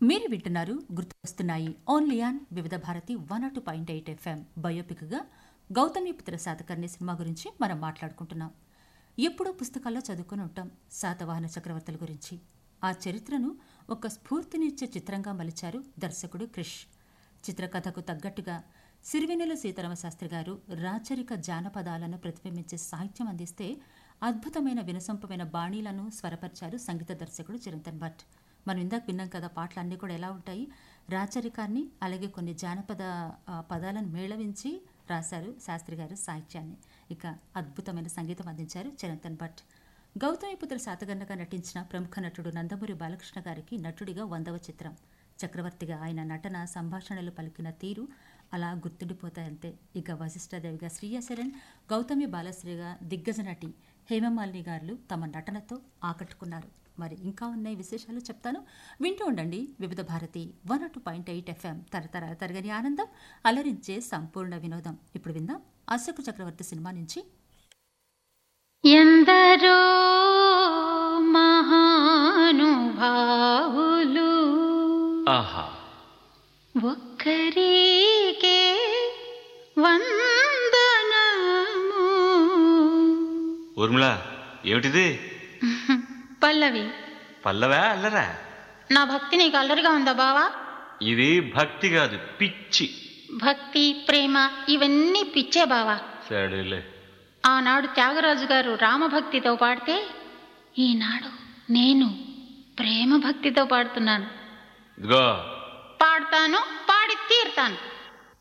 మీరు వింటున్నారు గుర్తుకొస్తున్నాయి only on Vividh Bharati one two point eight FM బయోపిక్గా గౌతమిపుత్ర శాతకర్ణి సినిమా గురించి మనం మాట్లాడుకుంటున్నాం ఎప్పుడో పుస్తకాల్లో చదువుకుని ఉంటాం శాతవాహన చక్రవర్తుల గురించి ఆ చరిత్రను ఒక స్ఫూర్తినిచ్చే చిత్రంగా మలిచారు దర్శకుడు క్రిష్ చిత్రకథకు తగ్గట్టుగా సిరివెన్నెల సీతారామ శాస్త్రి గారు రాచరిక జానపదాలను ప్రతిబింబించే సాహిత్యం అందిస్తే అద్భుతమైన వినసొంపమైన బాణీలను స్వరపరిచారు సంగీత దర్శకుడు చిరంతన్ భట్ మనం ఇందాక విన్నాం కదా పాటలు అన్నీ కూడా ఎలా ఉంటాయి రాచరికాన్ని అలాగే కొన్ని జానపద ఆ, పదాలను మేళవించి రాశారు శాస్త్రి గారు సాహిత్యాన్ని ఇక అద్భుతమైన సంగీతం అందించారు చిరంతన్ భట్ గౌతమిపుత్ర శాతగన్నగా నటించిన ప్రముఖ నటుడు నందమూరి బాలకృష్ణ గారికి నటుడిగా వందవ చిత్రం చక్రవర్తిగా ఆయన నటన సంభాషణలు పలికిన తీరు అలా గుర్తుండిపోతాయంతే ఇక వశిష్ఠాదేవిగా శ్రీయశరణ్ గౌతమి బాలశ్రీగా దిగ్గజ నటి హేమమాలిని గారు తమ నటనతో ఆకట్టుకున్నారు మరి ఇంకా ఉన్నాయి విశేషాలు చెప్తాను వింటూ ఉండండి Vividh Bharati one two point eight FM తరతరాల తరగని ఆనందం అలరించే సంపూర్ణ వినోదం ఇప్పుడు విందాం అశోక చక్రవర్తి సినిమా నుంచి ఎందరో మహానుభావులు ఆహా ఒక్కరికే వందనము ఊర్మిళ ఏమిటిది పల్లవి పల్లవా అల్లరా నా భక్తి నీకు అల్లరిగా ఉందా బావా ఇది భక్తి కాదు పిచ్చి భక్తి ప్రేమ ఇవన్నీ పిచ్చే బావా సరేలే ఆనాడు త్యాగరాజు గారు రామభక్తితో పాడితే ఈనాడు నేను ప్రేమ భక్తితో పాడుతున్నాను ఇదిగో పాడతాను పాడి తీరుతాను